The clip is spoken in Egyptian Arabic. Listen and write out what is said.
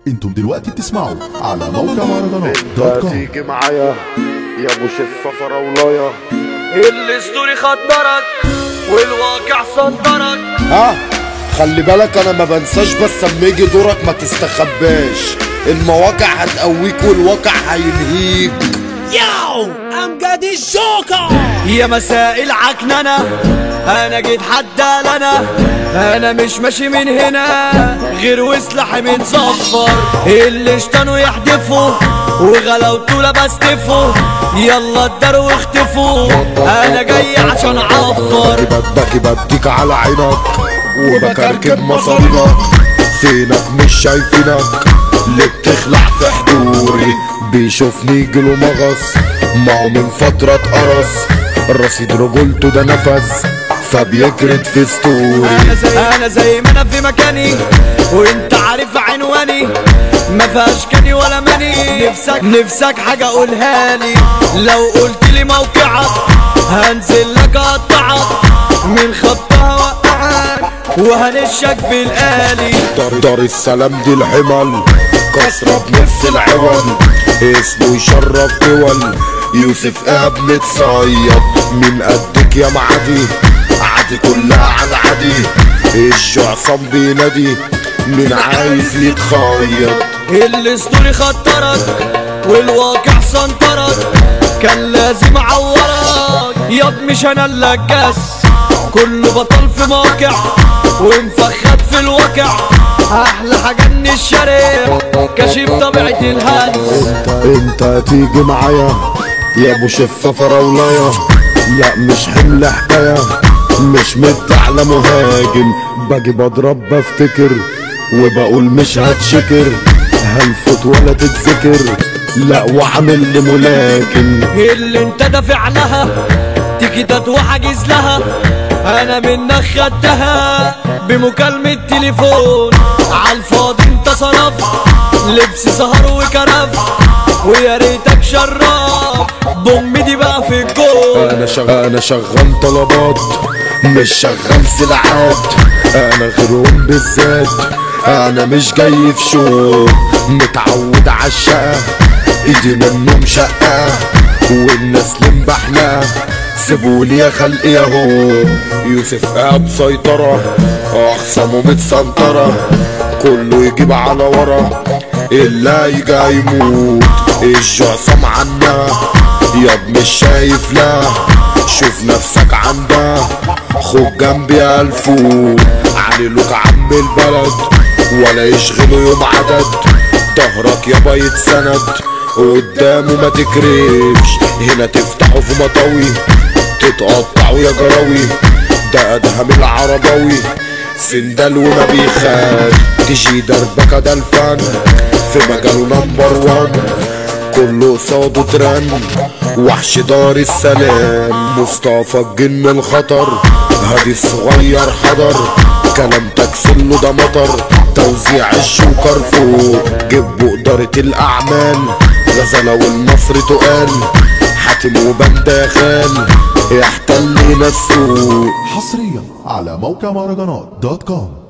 انتم دلوقتي بتسمعوا على موقع مهرجانات دوت كوم تيجي معايا يا ابو شفه فراولايه الاسطوري خدرك والواقع صدرك ها خلي بالك انا ما بنساش بس اما يجي دورك ما تستخباش المواقع هتقويك والواقع هينهيك ياو امجد الجوكر يا مساء العكننة انا جيت حد لنا انا مش ماشي من هنا غير وسلاحي متصفر اللي اشتنوا يحدفوا وغلاوته لبستفوا يلا اداروا واختفوا انا جاي عشان اعفر بدك بديك على عينك وبكركب مصارينك فينك مش شايفينك اللي بتخلع في حضوري بيشوفني يجيله مغص ما هو من فترة اتقرص رصيد رجولته ده نفذ فبيجرد في ستوري انا زي انا زي ما انا في مكاني وانت عارف عنواني ما فيهاش كاني ولا ماني نفسك نفسك حاجه قولها لي لو قلت لي موقعك هنزل لك اقطعك من خطها وقعك وهنشك بالآلي دار, دار السلام دي الحمل كسرة بنفس العوض اسمه يشرف دول يوسف اب متصيد من قدك يا معدي عادي كلها على عادي الجعصام بينادي من عايز يتخيط الاسطوري خطرك والواقع سنطرك كان لازم اعورك ياض مش انا اللي الجس كله بطل في موقع ومفخد في الواقع احلى حاجه ان الشارع كشف طبيعه الهلس انت هتيجي معايا يا ابو شفه فراولايه لا مش حمل حكايه مش مت على مهاجم باجي بضرب بفتكر وبقول مش هتشكر هنفوت ولا تتذكر لا وعامل لي ملاكم اللي انت دافع لها تيكيتات وحاجز لها انا منك خدتها بمكالمة تليفون عالفاضي انت صرفت لبس سهر وكرف ويا ريتك شرف ضم دي بقى في الجول انا شغال انا شغال طلبات مش شغال سلعات انا غيرهم بالذات انا مش جاي في شو متعود عالشقة ايدي منهم شقة والناس لمبحلة سيبولي يا خلقي ياهو يوسف قاعد سيطرة اخصامه متسنطرة كله يجيب على ورا اللي يجي يموت الجعصام عنا ياض مش شايف لا شوف نفسك عندها خد جنبي الفوت علي لوك عم البلد ولا يشغله يوم عدد ظهرك يابا يتسند قدامه ما تكرفش هنا تفتحه في مطاوي تتقطعوا يا جراوي ده ادهم العرباوي سندال وما بيخاف تجي دربكة ده الفن في مجاله نمبر وان كله قصاده ترن وحش دار السلام مصطفى الجن الخطر هادي الصغير حضر كلام تكسله ده مطر توزيع الشوكر فوق جيبوا إدارة الأعمال غزلة والمصري تقال حاتم وبندا خان يحتل السوق حصريا على موقع مهرجانات دوت كوم